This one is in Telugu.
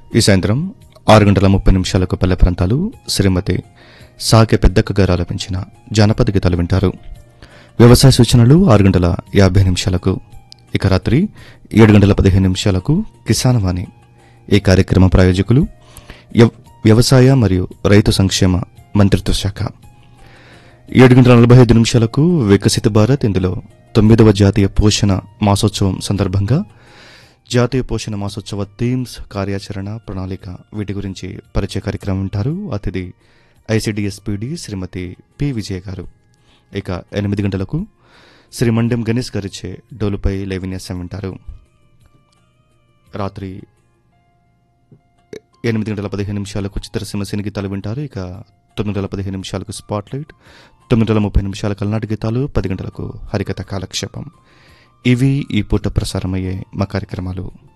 ఈ సాయంత్రం ఆరు గంటల ముప్పై నిమిషాలకు పల్లె ప్రాంతాలు శ్రీమతి సాకె పెద్దక్క గారు ఆలపించిన జానపద గీతాలు వింటారు వ్యవసాయ సూచనలు ఆరు గంటల యాభై నిమిషాలకు ఇక రాత్రి ఏడు గంటల పదిహేను నిమిషాలకు కిసాన్ వాణి ఈ కార్యక్రమ ప్రాయోజకులు యవ్- వ్యవసాయ మరియు రైతు సంక్షేమ మంత్రిత్వ శాఖ ఏడు గంటల నలభై ఐదు నిమిషాలకు వికసిత భారత్ ఇందులో తొమ్మిదవ జాతీయ పోషణ మాసోత్సవం సందర్భంగా జాతీయ పోషణ మాసోత్సవ థీమ్స్ కార్యాచరణ ప్రణాళిక వీటి గురించి పరిచయ కార్యక్రమం వింటారు అతిథి ఐసిడిఎస్పిడి శ్రీమతి పి విజయ గారు ఇక ఎనిమిది గంటలకు శ్రీ మండెం గణేష్ గారిచ్చే డోలుపై లైవిన్యాసం వింటారు రాత్రి ఎనిమిది గంటల పదిహేను నిమిషాలకు చిత్రసీమ సినీ గీతాలు వింటారు ఇక తొమ్మిది గంటల పదిహేను నిమిషాలకు స్పాట్ లైట్ తొమ్మిది గంటల ముప్పై నిమిషాల కల్నాటి గీతాలు పది గంటలకు హరికథ కాలక్షేపం ఇవి ఈ పూట ప్రసారమయ్యే మా కార్యక్రమాలు